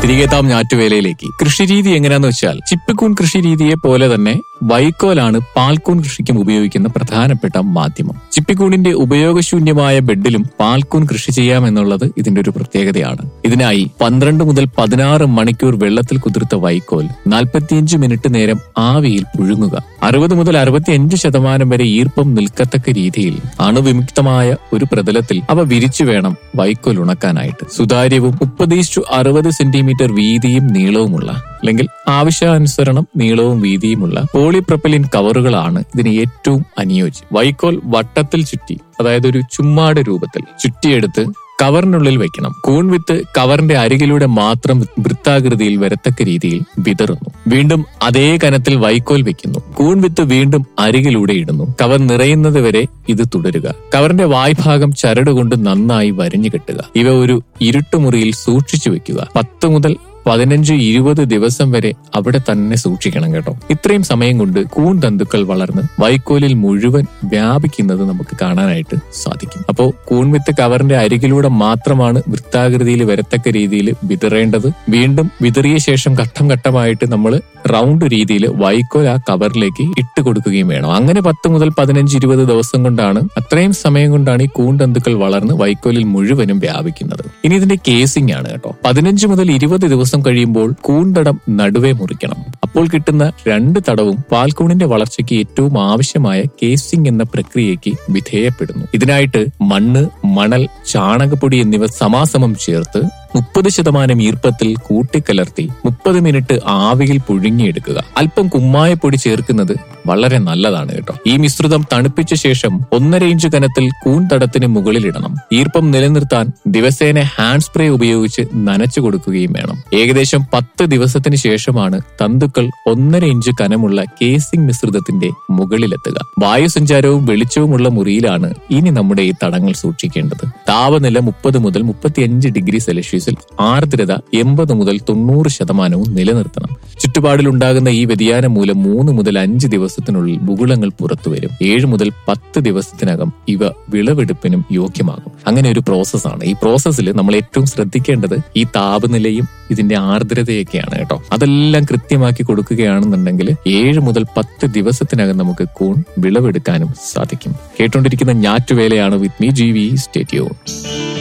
തിരികെ എത്താം ഞാറ്റുവേലയിലേക്ക് കൃഷിരീതി എങ്ങനെയാന്ന് വെച്ചാൽ ചിപ്പിക്കൂൺ കൃഷിരീതിയെ പോലെ തന്നെ വൈക്കോലാണ് പാൽക്കൂൺ കൃഷിക്കും ഉപയോഗിക്കുന്ന പ്രധാനപ്പെട്ട മാധ്യമം ചിപ്പിക്കൂണിന്റെ ഉപയോഗശൂന്യമായ ബെഡിലും പാൽക്കൂൺ കൃഷി ചെയ്യാമെന്നുള്ളത് ഇതിന്റെ ഒരു പ്രത്യേകതയാണ് ഇതിനായി പന്ത്രണ്ട് മുതൽ പതിനാറ് മണിക്കൂർ വെള്ളത്തിൽ കുതിർത്ത വൈക്കോൽ നാൽപ്പത്തിയഞ്ച് മിനിറ്റ് നേരം ആവിയിൽ പുഴുങ്ങുക അറുപത് മുതൽ അറുപത്തിയഞ്ച് ശതമാനം വരെ ഈർപ്പം നിൽക്കത്തക്ക രീതിയിൽ അണുവിമുക്തമായ ഒരു പ്രതലത്തിൽ അവ വിരിച്ചു വേണം വൈക്കോൽ ഉണക്കാനായിട്ട് സുതാര്യവും മുപ്പത് ഈസ്റ്റു അറുപത് സെന്റിമീറ്റർ വീതിയും നീളവുമുള്ള അല്ലെങ്കിൽ ആവശ്യാനുസരണം നീളവും വീതിയുമുള്ള പോളിപ്രപ്പലിൻ കവറുകളാണ് ഇതിന് ഏറ്റവും അനുയോജ്യം വൈക്കോൽ വട്ടത്തിൽ ചുറ്റി അതായത് ഒരു ചുമ്മാട് രൂപത്തിൽ ചുറ്റിയെടുത്ത് കവറിനുള്ളിൽ വെക്കണം കൂൺ വിത്ത് കവറിന്റെ അരികിലൂടെ മാത്രം വൃത്താകൃതിയിൽ വരത്തക്ക രീതിയിൽ വിതറുന്നു വീണ്ടും അതേ കനത്തിൽ വൈക്കോൽ വെക്കുന്നു കൂൺ വിത്ത് വീണ്ടും അരികിലൂടെ ഇടുന്നു കവർ നിറയുന്നത് വരെ ഇത് തുടരുക കവറിന്റെ വായ്ഭാഗം ചരട് കൊണ്ട് നന്നായി വരിഞ്ഞു കെട്ടുക ഇവ ഒരു ഇരുട്ടുമുറിയിൽ സൂക്ഷിച്ചു വെക്കുക പത്ത് മുതൽ പതിനഞ്ച് ഇരുപത് ദിവസം വരെ അവിടെ തന്നെ സൂക്ഷിക്കണം കേട്ടോ ഇത്രയും സമയം കൊണ്ട് കൂൺ തന്തുക്കൾ വളർന്ന് വൈക്കോലിൽ മുഴുവൻ വ്യാപിക്കുന്നത് നമുക്ക് കാണാനായിട്ട് സാധിക്കും അപ്പോ കൂൺ വിത്ത് കവറിന്റെ അരികിലൂടെ മാത്രമാണ് വൃത്താകൃതിയിൽ വരത്തക്ക രീതിയിൽ വിതറേണ്ടത് വീണ്ടും വിതറിയ ശേഷം ഘട്ടം ഘട്ടമായിട്ട് നമ്മൾ റൗണ്ട് രീതിയിൽ വൈക്കോൽ ആ കവറിലേക്ക് ഇട്ട് കൊടുക്കുകയും വേണം അങ്ങനെ പത്ത് മുതൽ പതിനഞ്ച് ഇരുപത് ദിവസം കൊണ്ടാണ് അത്രയും സമയം കൊണ്ടാണ് ഈ കൂൺ തന്തുക്കൾ വളർന്ന് വൈക്കോലിൽ മുഴുവനും വ്യാപിക്കുന്നത് ഇനി ഇതിന്റെ കേസിംഗ് ആണ് കേട്ടോ പതിനഞ്ച് മുതൽ ഇരുപത് ദിവസം കഴിയുമ്പോൾ കൂൺതടം നടുവേ മുറിക്കണം അപ്പോൾ കിട്ടുന്ന രണ്ട് തടവും പാൽക്കൂണിന്റെ വളർച്ചയ്ക്ക് ഏറ്റവും ആവശ്യമായ കേസിംഗ് എന്ന പ്രക്രിയയ്ക്ക് വിധേയപ്പെടുന്നു ഇതിനായിട്ട് മണ്ണ് മണൽ ചാണകപ്പൊടി എന്നിവ സമാസമം ചേർത്ത് മുപ്പത് ശതമാനം ഈർപ്പത്തിൽ കൂട്ടിക്കലർത്തി മുപ്പത് മിനിറ്റ് ആവിയിൽ പുഴുങ്ങിയെടുക്കുക അല്പം കുമ്മായപ്പൊടി ചേർക്കുന്നത് വളരെ നല്ലതാണ് കേട്ടോ ഈ മിശ്രിതം തണുപ്പിച്ച ശേഷം ഒന്നര ഇഞ്ച് കനത്തിൽ കൂൺ തടത്തിന് മുകളിലിടണം ഈർപ്പം നിലനിർത്താൻ ദിവസേന ഹാൻഡ് സ്പ്രേ ഉപയോഗിച്ച് നനച്ചു കൊടുക്കുകയും വേണം ഏകദേശം പത്ത് ദിവസത്തിന് ശേഷമാണ് തന്തുക്കൾ ഒന്നര ഇഞ്ച് കനമുള്ള കേസിംഗ് മിശ്രിതത്തിന്റെ മുകളിലെത്തുക വായുസഞ്ചാരവും വെളിച്ചവുമുള്ള മുറിയിലാണ് ഇനി നമ്മുടെ ഈ തടങ്ങൾ സൂക്ഷിക്കേണ്ടത് താപനില മുപ്പത് മുതൽ മുപ്പത്തിയഞ്ച് ഡിഗ്രി സെൽഷ്യസിൽ ആർദ്രത എൺപത് മുതൽ തൊണ്ണൂറ് ശതമാനവും നിലനിർത്തണം ചുറ്റുപാടിലുണ്ടാകുന്ന ഈ വ്യതിയാനം മൂലം മൂന്ന് മുതൽ അഞ്ച് ദിവസത്തിനുള്ളിൽ മുകുളങ്ങൾ പുറത്തുവരും ഏഴ് മുതൽ പത്ത് ദിവസത്തിനകം ഇവ വിളവെടുപ്പിനും യോഗ്യമാകും അങ്ങനെ ഒരു പ്രോസസ്സാണ് ഈ പ്രോസസ്സിൽ നമ്മൾ ഏറ്റവും ശ്രദ്ധിക്കേണ്ടത് ഈ താപനിലയും ഇതിന്റെ ആർദ്രതയൊക്കെയാണ് കേട്ടോ അതെല്ലാം കൃത്യമാക്കി കൊടുക്കുകയാണെന്നുണ്ടെങ്കിൽ ഏഴ് മുതൽ പത്ത് ദിവസത്തിനകം നമുക്ക് കൂൺ വിളവെടുക്കാനും സാധിക്കും കേട്ടുകൊണ്ടിരിക്കുന്ന ഞാറ്റുവേലയാണ് വിത്ത് മീ ജി വി സ്റ്റേറ്റ്യൂൺ